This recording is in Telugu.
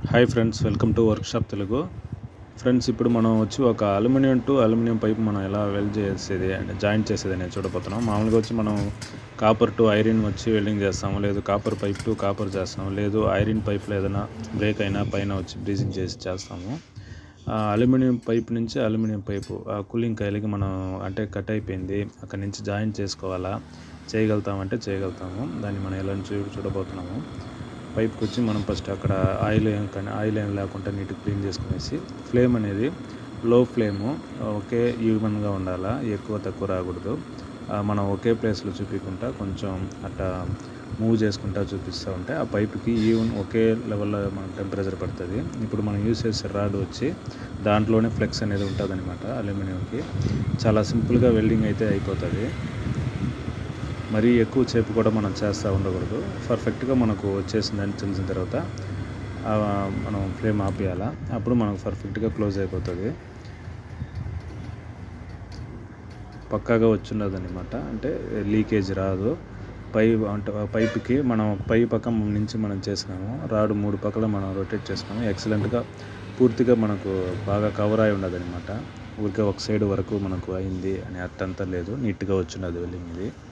hi friends welcome to workshop Telugu friends ఇప్పుడు మనం వచ్చి ఒక అల్యూమినియం టు అల్యూమినియం పైప్ మనం ఎలా వెల్డ్ చేసేది అంటే జాయింట్ చేసేది అనేది చూడబోతున్నాం మామూలుగా వచ్చి మనం కాపర్ టు ఐరన్ వచ్చి వెల్డింగ్ చేస్తాము లేదు కాపర్ పైప్ టు కాపర్ చేస్తాము లేదు ఐరన్ పైప్లో ఏదైనా బ్రేక్ అయినా పైన వచ్చి బ్రీజింగ్ చేసి చేస్తాము ఆ అల్యూమినియం పైప్ నుంచి అల్యూమినియం పైపు ఆ కూలింగ్ కాయలకి మనం అంటే కట్ అయిపోయింది అక్కడ నుంచి జాయింట్ చేసుకోవాలా చేయగలుగుతామంటే చేయగలుగుతాము దాన్ని మనం ఎలా చూ చూడబోతున్నాము పైప్కి వచ్చి మనం ఫస్ట్ అక్కడ ఆయిల్ ఏం కానీ ఆయిల్ ఏం లేకుండా నీట్గా క్లీన్ చేసుకునేసి ఫ్లేమ్ అనేది లో ఫ్లేము ఒకే ఈవెన్గా ఉండాలా ఎక్కువ తక్కువ రాకూడదు ఆ, మనం ఒకే ప్లేస్లో చూపించుకుంటా కొంచెం అట్లా మూవ్ చేసుకుంటా చూపిస్తూ ఉంటే ఆ పైప్కి ఈవెన్ ఒకే లెవెల్లో మనకు టెంపరేచర్ పడుతుంది ఇప్పుడు మనం యూస్ చేసే రాడ్ వచ్చి దాంట్లోనే ఫ్లెక్స్ అనేది ఉంటుంది అనమాట అల్యూమినియంకి చాలా సింపుల్గా వెల్డింగ్ అయితే అయిపోతుంది మరీ ఎక్కువ సేపు కూడా మనం చేస్తూ ఉండకూడదు పర్ఫెక్ట్గా మనకు వచ్చేసిందని తెలిసిన తర్వాత ఆ, మనం ఫ్లేమ్ ఆపేయాలా అప్పుడు మనకు పర్ఫెక్ట్గా క్లోజ్ అయిపోతుంది పక్కాగా వచ్చిన్నది అనమాట అంటే లీకేజ్ రాదు పై అంటే పైప్కి మనం పై పక్క నుంచి మనం చేసినాము రాడు మూడు పక్కల మనం రొటేట్ చేసినాము ఎక్సలెంట్గా పూర్తిగా మనకు బాగా కవర్ అయి ఉండదు అనమాట ఊరికే ఒక సైడ్ వరకు మనకు అయింది అని అట్టంతా లేదు నీట్గా వచ్చినది వెల్లింగ్ ఇది